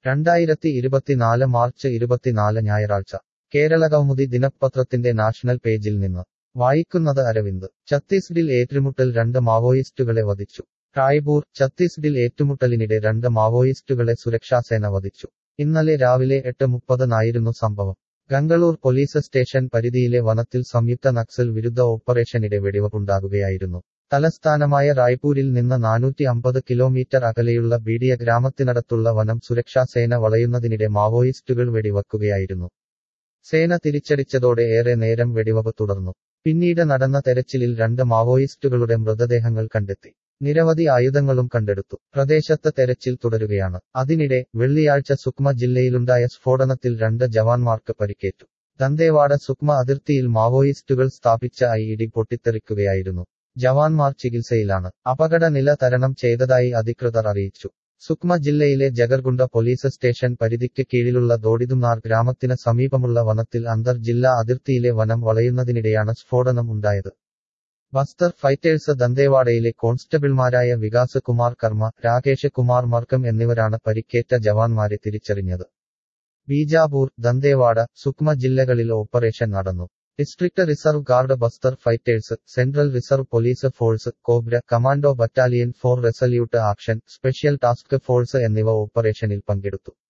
രണ്ടായിരത്തി ഇരുപത്തിനാല് മാർച്ച് ഇരുപത്തിനാല് ഞായറാഴ്ച കേരളകൗമുദി ദിനപത്രത്തിന്റെ നാഷണൽ പേജിൽ നിന്ന് വായിക്കുന്നത് അരവിന്ദ് ഛത്തീസ്ഗഡിൽ ഏറ്റുമുട്ടൽ രണ്ട് മാവോയിസ്റ്റുകളെ വധിച്ചു റായ്പൂർ ഛത്തീസ്ഗഡിൽ ഏറ്റുമുട്ടലിനിടെ രണ്ട് മാവോയിസ്റ്റുകളെ സുരക്ഷാസേന വധിച്ചു ഇന്നലെ രാവിലെ എട്ട് മുപ്പതിനായിരുന്നു സംഭവം ഗംഗളൂർ പോലീസ് സ്റ്റേഷൻ പരിധിയിലെ വനത്തിൽ സംയുക്ത നക്സൽ വിരുദ്ധ ഓപ്പറേഷനിടെ വെടിവെപ്പുണ്ടാകുകയായിരുന്നു തലസ്ഥാനമായ റായ്പൂരിൽ നിന്ന് നാനൂറ്റി അമ്പത് കിലോമീറ്റർ അകലെയുള്ള ബീഡിയ ഗ്രാമത്തിനടുത്തുള്ള വനം സുരക്ഷാസേന വളയുന്നതിനിടെ മാവോയിസ്റ്റുകൾ വെടിവെക്കുകയായിരുന്നു സേന തിരിച്ചടിച്ചതോടെ ഏറെ നേരം വെടിവെപ്പ് തുടർന്നു പിന്നീട് നടന്ന തെരച്ചിലിൽ രണ്ട് മാവോയിസ്റ്റുകളുടെ മൃതദേഹങ്ങൾ കണ്ടെത്തി നിരവധി ആയുധങ്ങളും കണ്ടെടുത്തു പ്രദേശത്ത് തെരച്ചിൽ തുടരുകയാണ് അതിനിടെ വെള്ളിയാഴ്ച സുക്മ ജില്ലയിലുണ്ടായ സ്ഫോടനത്തിൽ രണ്ട് ജവാന്മാർക്ക് പരിക്കേറ്റു ദന്തേവാഡ സുക്മ അതിർത്തിയിൽ മാവോയിസ്റ്റുകൾ സ്ഥാപിച്ച ഐ ഇ പൊട്ടിത്തെറിക്കുകയായിരുന്നു ജവാന്മാർ ചികിത്സയിലാണ് അപകട നില തരണം ചെയ്തതായി അധികൃതർ അറിയിച്ചു സുക്മ ജില്ലയിലെ ജഗർഗുണ്ട പോലീസ് സ്റ്റേഷൻ പരിധിക്ക് കീഴിലുള്ള ദോഡിതുനാർ ഗ്രാമത്തിന് സമീപമുള്ള വനത്തിൽ അന്തർ ജില്ലാ അതിർത്തിയിലെ വനം വളയുന്നതിനിടെയാണ് സ്ഫോടനം ഉണ്ടായത് ബസ്തർ ഫൈറ്റേഴ്സ് ദന്തേവാഡയിലെ കോൺസ്റ്റബിൾമാരായ വികാസ് കുമാർ കർമ്മ രാകേഷ് കുമാർ മർക്കം എന്നിവരാണ് പരിക്കേറ്റ ജവാന്മാരെ തിരിച്ചറിഞ്ഞത് ബീജാപൂർ ദന്തേവാഡ സുക്മ ജില്ലകളിൽ ഓപ്പറേഷൻ നടന്നു district reserve guard Bastar fighters central reserve police force cobra commando battalion for resolute action special task force എന്നിവ ഓപ്പറേഷനിൽ പങ്കെടുത്തു